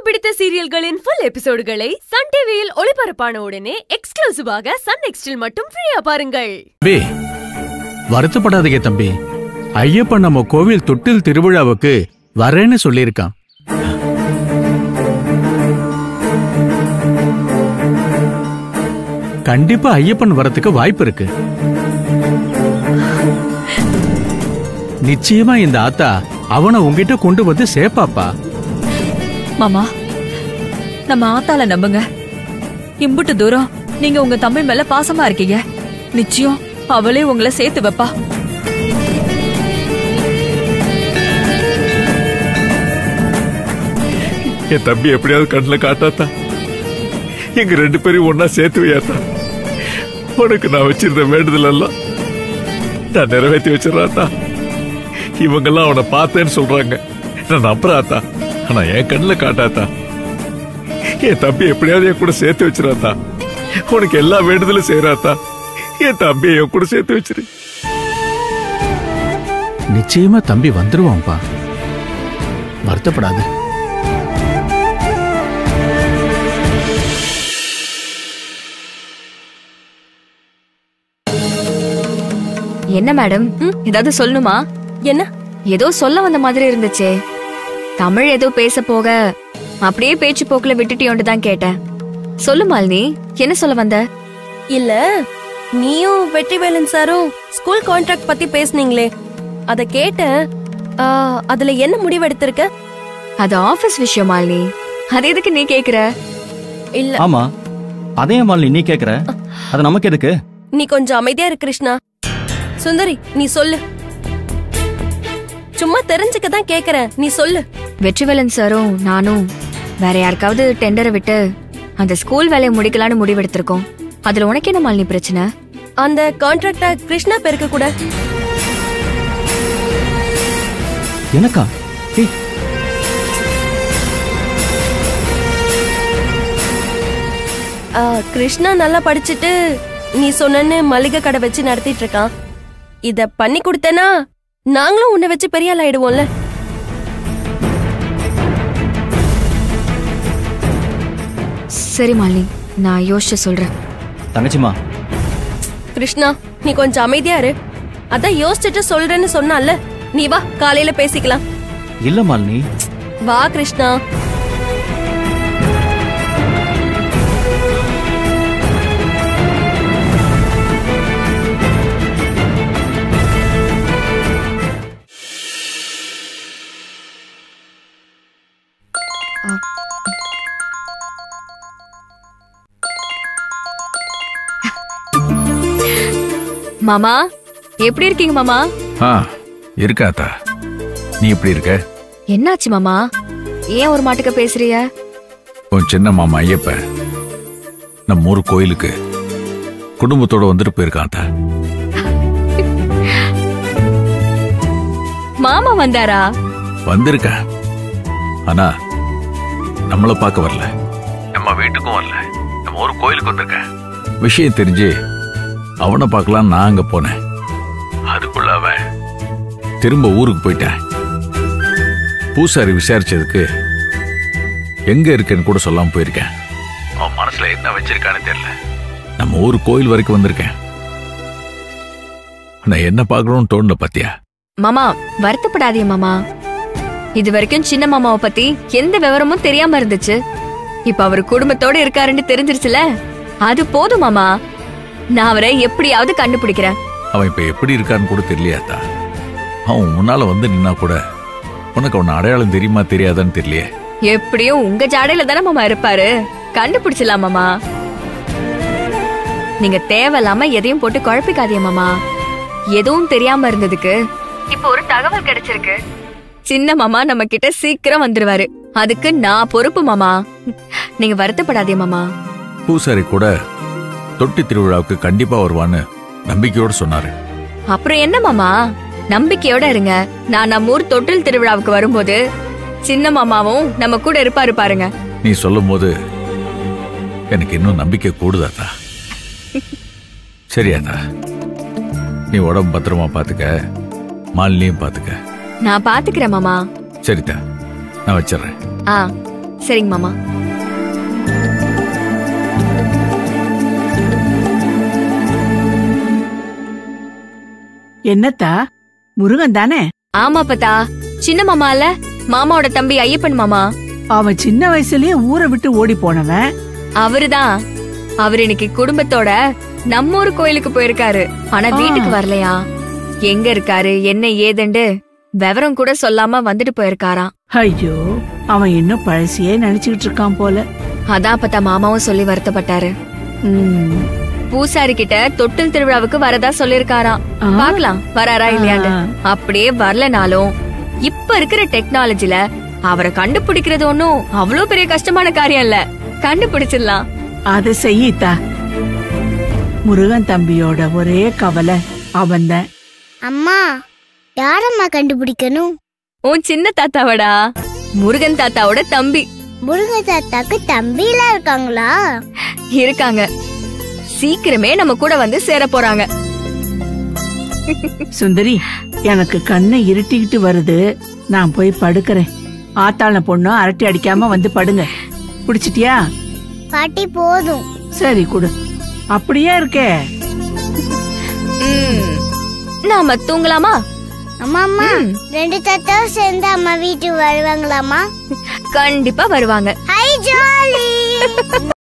பிடித்த சீரியல்களின் full எபிசோடுகளை Sun டிவியில் ஒளிபரப்பான உடனே எக்ஸ்க்ளூசிவாக சன் நெக்ஸ்டில் மட்டும் ஃப்ரீயா பாருங்கள் தம்பி வருத்தப்படாதீங்க தம்பி ஐயப்பன் நம்ம கோவில் தொட்டில் திருவிழாவுக்கு வரேன்னு சொல்லியிருக்கான் கண்டிப்பா ஐயப்பன் வரத்துக்கு வாய்ப்பு இருக்கு நிச்சயமா இந்த ஆத்தா அவனை உங்ககிட்ட கொண்டு வந்து சேப்பாப்பா மாமா நம்ம ஆத்தால நம்புங்க இம்புட்டு தூரம் நீங்க உங்க தம்பி மேல பாசமா இருக்கீங்க நிச்சயம் அவளே உங்களை சேர்த்து வைப்பா என் தம்பி எப்படியாவது கண்ணில் காட்டாத்தா எங்க ரெண்டு பேரையும் ஒன்னா சேர்த்து வையாத்தா உனக்கு நான் வச்சிருந்த வேண்டுதல் எல்லாம் நான் நிறைவேற்றி வச்சிடறாத்தா இவங்கெல்லாம் அவனை பார்த்தேன்னு சொல்றாங்க நான் நம்புறாத்தா ஆனா என் கண்ணில் காட்டாத்தா என் தம்பி எப்படியாவது என் கூட சேர்த்து வச்சிடாத்தா உனக்கு எல்லா வேண்டுதலும் செய்யறாத்தா என் தம்பியை என் கூட சேர்த்து வச்சிரு நிச்சயமா தம்பி வந்துருவான்ப்பா வருத்தப்படாத என்ன மேடம் ஏதாவது சொல்லணுமா என்ன ஏதோ சொல்ல வந்த மாதிரி இருந்துச்சே தமிழ் ஏதோ பேச போக அப்படியே பேச்சு போக்குல விட்டுட்டியோன்னு தான் கேட்டேன் சொல்லு மாலினி என்ன சொல்ல வந்த இல்ல நீயும் வெற்றிவேலன் சாரும் ஸ்கூல் கான்ட்ராக்ட் பத்தி பேசுனீங்களே அத கேட்டேன் ஆ, அதுல என்ன முடிவு எடுத்திருக்க அது ஆபீஸ் விஷயம் மாலினி அது எதுக்கு நீ கேக்குற இல்ல ஆமா அதே மாலினி நீ கேக்குற அது நமக்கு எதுக்கு நீ கொஞ்சம் அமைதியா இரு கிருஷ்ணா சுந்தரி நீ சொல்லு சும்மா தெரிஞ்சுக்க தான் கேக்குறேன் நீ சொல்லு வெற்றிவேலன் சாரும் நானும் வேற யாருக்காவது டெண்டரை விட்டு அந்த ஸ்கூல் வேலையை முடிக்கலான்னு முடிவெடுத்திருக்கோம் அதுல உனக்கு என்ன மாலினி பிரச்சனை அந்த கான்ட்ராக்ட கிருஷ்ணா பெருக்க கூட எனக்கா ஏய் ஆ, கிருஷ்ணா நல்லா படிச்சுட்டு நீ சொன்னன்னு மளிகை கடை வச்சு நடத்திட்டு இருக்கான் இத பண்ணி கொடுத்தேனா நாங்களும் உன்னை வச்சு பெரிய ஆள் ஆயிடுவோம்ல சரி மாலினி நான் யோசிச்சு சொல்றேன் தங்கச்சிமா கிருஷ்ணா நீ கொஞ்சம் அமைதியா இரு அதான் யோசிச்சுட்டு சொல்றேன்னு சொன்னால நீ வா காலையில பேசிக்கலாம் இல்ல மாலினி வா கிருஷ்ணா மாமா எப்படி இருக்கீங்க மாமா ஆ இருக்காத்தா நீ எப்படி இருக்க என்னாச்சு மாமா ஏன் ஒரு மாட்டுக்க பேசுறிய உன் சின்ன மாமா ஐயப்பன் நம்ம ஊர் கோயிலுக்கு குடும்பத்தோட வந்துட்டு போயிருக்கான் அத்தா. மாமா வந்தாரா வந்திருக்க ஆனா நம்மள பார்க்க வரல நம்ம வீட்டுக்கும் வரல நம்ம ஒரு கோயிலுக்கு வந்திருக்க விஷயம் தெரிஞ்சு அவனை பார்க்கலாம் நான் அங்க போனேன் அதுக்குள்ள அவன் திரும்ப ஊருக்கு போயிட்டேன் பூசாரி விசாரிச்சதுக்கு எங்க இருக்கேன்னு கூட சொல்லாம போயிருக்கேன் அவன் மனசுல என்ன வச்சிருக்கான்னு தெரியல நம்ம ஊர் கோயில் வரைக்கும் வந்திருக்கேன் நான் என்ன பார்க்கணும்னு தோணுல பாத்தியா மாமா வருத்தப்படாதீங்க மாமா இது வரைக்கும் சின்ன மாமாவை பத்தி எந்த விவரமும் தெரியாம இருந்துச்சு இப்ப அவர் குடும்பத்தோட இருக்காருன்னு தெரிஞ்சிருச்சுல அது போதும் மாமா நான் அவரை எப்படியாவது கண்டுபிடிக்கிறேன் அவன் இப்ப எப்படி இருக்கான்னு கூட தெரியலையாத்தா அவன் முன்னால வந்து நின்னா கூட உனக்கு அவன் அடையாளம் தெரியுமா தெரியாதான்னு தெரியலையே எப்படியும் உங்க ஜாடையில தானே மாமா இருப்பாரு கண்டுபிடிச்சலாம் மாமா நீங்க தேவையில்லாம எதையும் போட்டு குழப்பிக்காதீங்க மாமா எதுவும் தெரியாம இருந்ததுக்கு இப்போ ஒரு தகவல் கிடைச்சிருக்கு சின்ன மாமா நம்ம கிட்ட சீக்கிரம் வந்துருவாரு அதுக்கு நான் பொறுப்பு மாமா நீங்க வருத்தப்படாதீங்க மாமா பூசாரி கூட தொட்டி திருவிழாவுக்கு கண்டிப்பா வருவான்னு நம்பிக்கையோட சொன்னாரு அப்புறம் என்ன மாமா நம்பிக்கையோட இருங்க நான் நம்ம ஊர் தொட்டில் திருவிழாவுக்கு வரும்போது சின்ன மாமாவும் நம்ம கூட இருப்பாரு பாருங்க நீ சொல்லும் போது எனக்கு இன்னும் நம்பிக்கை கூடுதாத்தா சரியாத்தா நீ உடம்பு பத்திரமா பாத்துக்க மாலினியும் பாத்துக்க நான் பாத்துக்கிறேன் மாமா சரிதா நான் வச்சிடுறேன் ஆ சரிங்க மாமா என்னத்தா முருகன் தானே ஆமா பத்தா சின்ன மாமா இல்ல மாமாவோட தம்பி ஐயப்பன் மாமா அவன் சின்ன வயசுலயே ஊரை விட்டு ஓடி போனவன் அவருதான் அவர் இன்னைக்கு குடும்பத்தோட நம்ம ஊர் கோயிலுக்கு போயிருக்காரு ஆனா ஆ. வீட்டுக்கு வரலையா எங்க இருக்காரு என்ன ஏதுண்டு விவரம் கூட சொல்லாம வந்துட்டு போயிருக்காராம் ஐயோ அவன் இன்னும் பழசையே நினைச்சுக்கிட்டு இருக்கான் போல அதான் பத்தா மாமாவும் சொல்லி வருத்தப்பட்டாரு ம். பூசாரி கிட்ட தொட்டில் திருவிழாவுக்கு வரதா சொல்லிருக்காராம் ஆ. பாக்கலாம் வராரா இல்லையாண்டு ஆ. அப்படியே வரலனாலும் இப்ப இருக்கிற டெக்னாலஜில அவரை கண்டுபிடிக்கிறது ஒன்னும் அவ்வளவு பெரிய கஷ்டமான காரியம் இல்ல கண்டுபிடிச்சிடலாம் அதை செய்யித்தா முருகன் தம்பியோட ஒரே கவலை அவன்தான் அம்மா யாரம்மா கண்டுபிடிக்கணும் உன் சின்ன தாத்தாவடா முருகன் தாத்தாவோட தம்பி முருக தாத்தாக்கு தம்பிலாம் இருக்காங்களா இருக்காங்க சீக்கிரமே நம்ம கூட வந்து சேர போறாங்க சுந்தரி எனக்கு கண்ணை இருட்டிக்கிட்டு வருது நான் போய் படுக்கிறேன் ஆத்தாள பொண்ணும் அரட்டை அடிக்காம வந்து படுங்க பிடிச்சிட்டியா பாட்டி போதும் சரி குடு அப்படியே இருக்கே ம். நாம தூங்கலாமா அம்மா அம்மா ம். ரெண்டு தாத்தாவும் சேர்ந்து அம்மா வீட்டுக்கு வருவாங்களாமா கண்டிப்பா வருவாங்க ஹை ஜாலி